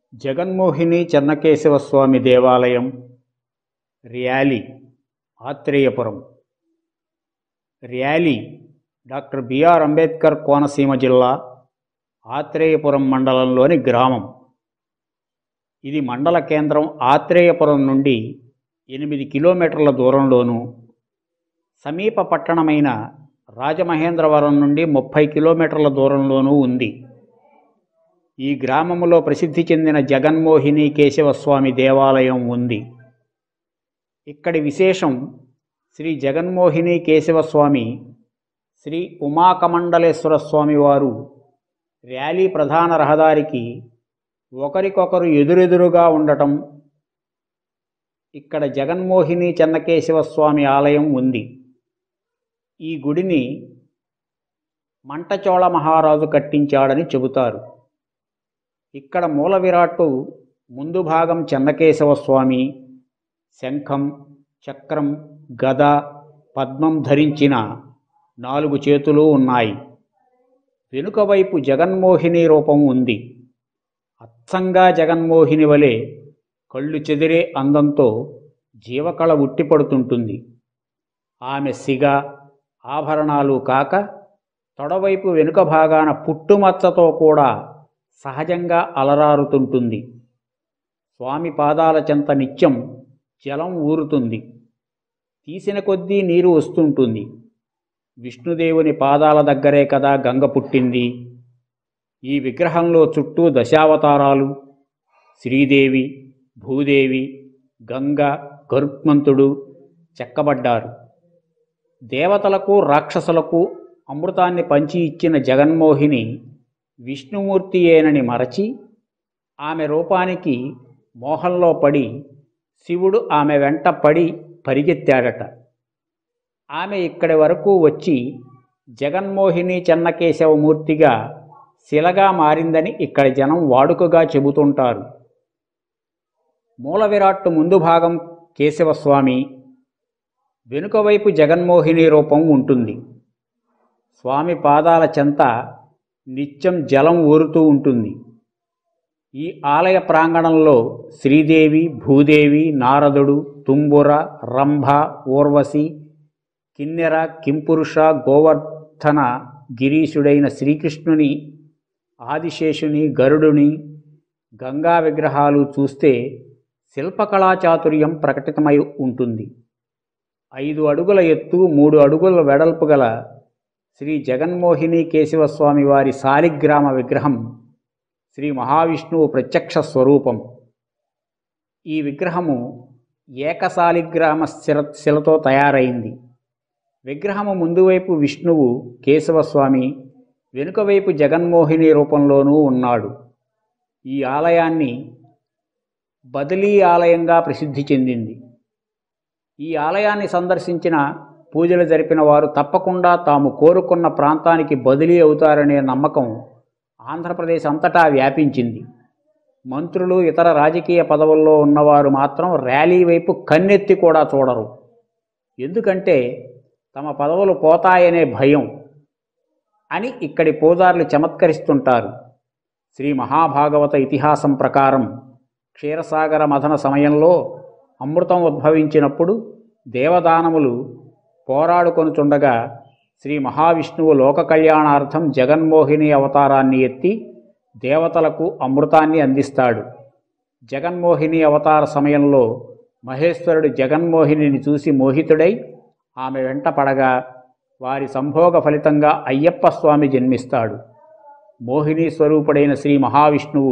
జగన్మోహిని చెన్నకేశవ స్వామి దేవాలయం Ryali Atreyapuram Ryali doctor BR Ambedkar Konaseema జిల్లా ఆత్రేయపురం మండలంలోని గ్రామం ఇది మండల కేంద్రం ఆత్రేయపురం నుండి ఎనిమిది కిలోమీటర్ల దూరంలోను సమీప పట్టణమైన రాజమహేంద్రవరం నుండి ముప్పై కిలోమీటర్ల దూరంలోనూ ఉంది ఈ గ్రామంలో ప్రసిద్ధి చెందిన జగన్మోహిని కేశవస్వామి దేవాలయం ఉంది ఇక్కడి విశేషం శ్రీ జగన్మోహిని కేశవస్వామి శ్రీ ఉమాకమండలేశ్వర స్వామి వారు ర్యాలీ ప్రధాన రహదారికి ఒకరికొకరు ఎదురెదురుగా ఉండటం ఇక్కడ జగన్మోహిని చెన్నకేశవ స్వామి ఆలయం ఉంది ఈ గుడిని మంటచోళ మహారాజు కట్టించాడని చెబుతారు ఇక్కడ మూల విరాట్టు ముందు భాగం చెన్నకేశవ స్వామి శంఖం చక్రం గద పద్మం ధరించిన నాలుగు చేతులు ఉన్నాయి వెనుక వైపు జగన్మోహిని రూపం ఉంది అచ్చంగా జగన్మోహిని వలె కళ్ళు చెదిరే అందంతో జీవకళ ఉట్టిపడుతుంటుంది ఆమె సిగ ఆభరణాలు కాక తొడవైపు వెనుక భాగాన పుట్టుమచ్చతో కూడా సహజంగా అలరారుతుంటుంది స్వామి పాదాల చెంత నిత్యం జలం ఊరుతుంది తీసిన కొద్దీ నీరు వస్తుంటుంది విష్ణుదేవుని పాదాల దగ్గరే కదా గంగ పుట్టింది ఈ విగ్రహంలో చుట్టూ దశావతారాలు శ్రీదేవి భూదేవి గంగ గరుత్మంతుడు చెక్కబడ్డారు దేవతలకు రాక్షసులకు అమృతాన్ని పంచి ఇచ్చిన జగన్మోహిని విష్ణుమూర్తియేనని మరచి ఆమె రూపానికి మోహంలో పడి శివుడు ఆమె వెంట పడి పరిగెత్తాడట ఆమె ఇక్కడి వరకు వచ్చి జగన్మోహిని చెన్నకేశవమూర్తిగా శిలగా మారిందని ఇక్కడి జనం వాడుకగా చెబుతుంటారు మూల విరాట్టు ముందు భాగం కేశవస్వామి వెనుక వైపు జగన్మోహిని రూపం ఉంటుంది స్వామి పాదాల చెంత నిత్యం జలం ఊరుతూ ఉంటుంది ఈ ఆలయ ప్రాంగణంలో శ్రీదేవి భూదేవి నారదుడు తుంబుర రంభ ఊర్వశి కిన్నెర కింపురుష గోవర్ధన గిరీశుడైన శ్రీకృష్ణుని ఆదిశేషుని గరుడుని గంగా విగ్రహాలు చూస్తే శిల్పకళా చాతుర్యం ప్రకటితమై ఉంటుంది ఐదు అడుగుల ఎత్తు మూడు అడుగుల వెడల్పు గల శ్రీ జగన్మోహిని కేశవస్వామి వారి శాలిగ్రామ విగ్రహం శ్రీ మహావిష్ణువు ప్రత్యక్ష స్వరూపం ఈ విగ్రహము ఏకశాలిగ్రామ శిల శిలతో తయారైంది విగ్రహము ముందు వైపు విష్ణువు కేశవస్వామి వెనుక వైపు జగన్మోహిని రూపంలోనూ ఉన్నాడు ఈ ఆలయాన్ని బదిలీ ఆలయంగా ప్రసిద్ధి చెందింది ఈ ఆలయాన్ని సందర్శించిన పూజలు జరిపిన వారు తప్పకుండా తాము కోరుకున్న ప్రాంతానికి బదిలీ అవుతారనే నమ్మకం ఆంధ్రప్రదేశ్ అంతటా వ్యాపించింది మంత్రులు ఇతర రాజకీయ పదవుల్లో ఉన్నవారు మాత్రం ర్యాలీ వైపు కన్నెత్తి కూడా చూడరు ఎందుకంటే తమ పదవులు పోతాయనే భయం అని ఇక్కడి పూజారులు చమత్కరిస్తుంటారు శ్రీ మహాభాగవత ఇతిహాసం ప్రకారం క్షీరసాగర మథన సమయంలో అమృతం ఉద్భవించినప్పుడు దేవదానములు పోరాడుకొనుచుండగా శ్రీ మహావిష్ణువు లోక కళ్యాణార్థం జగన్మోహిని అవతారాన్ని ఎత్తి దేవతలకు అమృతాన్ని అందిస్తాడు జగన్మోహిని అవతార సమయంలో మహేశ్వరుడు జగన్మోహినిని చూసి మోహితుడై ఆమె వెంట పడగా వారి సంభోగ ఫలితంగా అయ్యప్ప స్వామి జన్మిస్తాడు మోహిని స్వరూపుడైన శ్రీ మహావిష్ణువు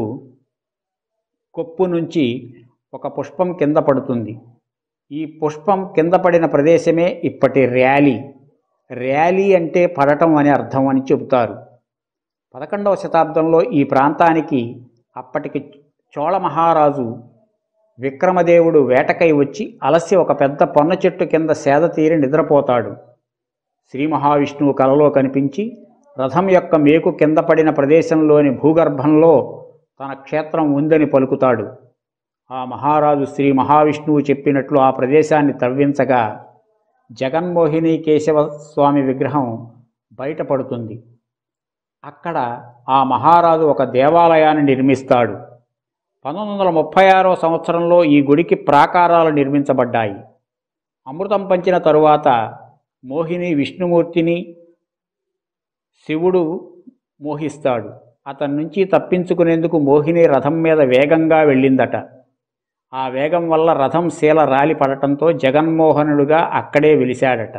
కొప్పు నుంచి ఒక పుష్పం కింద పడుతుంది ఈ పుష్పం కింద పడిన ప్రదేశమే ఇప్పటి ర్యాలీ ర్యాలీ అంటే పడటం అని అర్థం అని చెబుతారు పదకొండవ శతాబ్దంలో ఈ ప్రాంతానికి అప్పటికి చోళ మహారాజు విక్రమదేవుడు వేటకై వచ్చి అలసి ఒక పెద్ద పొన్న చెట్టు కింద సేద తీరి నిద్రపోతాడు శ్రీ మహావిష్ణువు కలలో కనిపించి రథం యొక్క మేకు కింద పడిన ప్రదేశంలోని భూగర్భంలో తన క్షేత్రం ఉందని పలుకుతాడు ఆ మహారాజు శ్రీ మహావిష్ణువు చెప్పినట్లు ఆ ప్రదేశాన్ని తవ్వించగా జగన్మోహిని కేశవ స్వామి విగ్రహం బయటపడుతుంది అక్కడ ఆ మహారాజు ఒక దేవాలయాన్ని నిర్మిస్తాడు పంతొమ్మిది వందల ముప్పై ఆరో సంవత్సరంలో ఈ గుడికి ప్రాకారాలు నిర్మించబడ్డాయి అమృతం పంచిన తరువాత మోహిని విష్ణుమూర్తిని శివుడు మోహిస్తాడు అతని నుంచి తప్పించుకునేందుకు మోహిని రథం మీద వేగంగా వెళ్ళిందట ఆ వేగం వల్ల రథం శీల రాలి పడటంతో జగన్మోహనుడుగా అక్కడే వెలిశాడట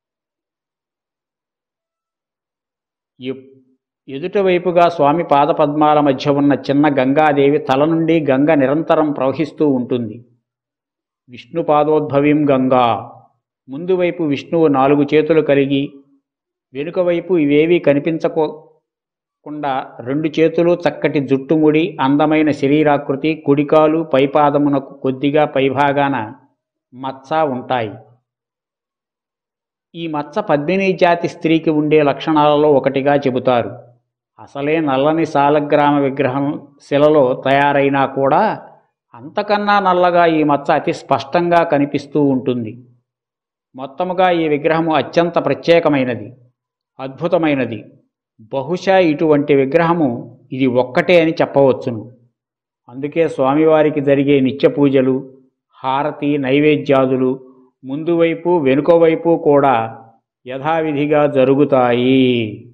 ఎప్- ఎదుట వైపుగా స్వామి పాదపద్మాల మధ్య ఉన్న చిన్న గంగాదేవి తల నుండి గంగ నిరంతరం ప్రవహిస్తూ ఉంటుంది విష్ణు పాదోద్భవీం గంగా ముందు వైపు విష్ణువు నాలుగు చేతులు కలిగి వెనుక వైపు ఇవేవీ కనిపించకుండా రెండు చేతులు చక్కటి జుట్టుముడి అందమైన శరీరాకృతి కుడికాలు పైపాదమునకు కొద్దిగా పైభాగాన మచ్చ ఉంటాయి ఈ మచ్చ పద్మిని జాతి స్త్రీకి ఉండే లక్షణాలలో ఒకటిగా చెబుతారు అసలే నల్లని సాలగ్రామ విగ్రహం శిలలో తయారైనా కూడా అంతకన్నా నల్లగా ఈ మచ్చ అతి స్పష్టంగా కనిపిస్తూ ఉంటుంది మొత్తముగా ఈ విగ్రహము అత్యంత ప్రత్యేకమైనది అద్భుతమైనది బహుశా ఇటువంటి విగ్రహము ఇది ఒక్కటే అని చెప్పవచ్చును అందుకే స్వామివారికి జరిగే నిత్య పూజలు హారతి నైవేద్యాదులు ముందు వైపు వెనుక వైపు కూడా యథావిధిగా జరుగుతాయి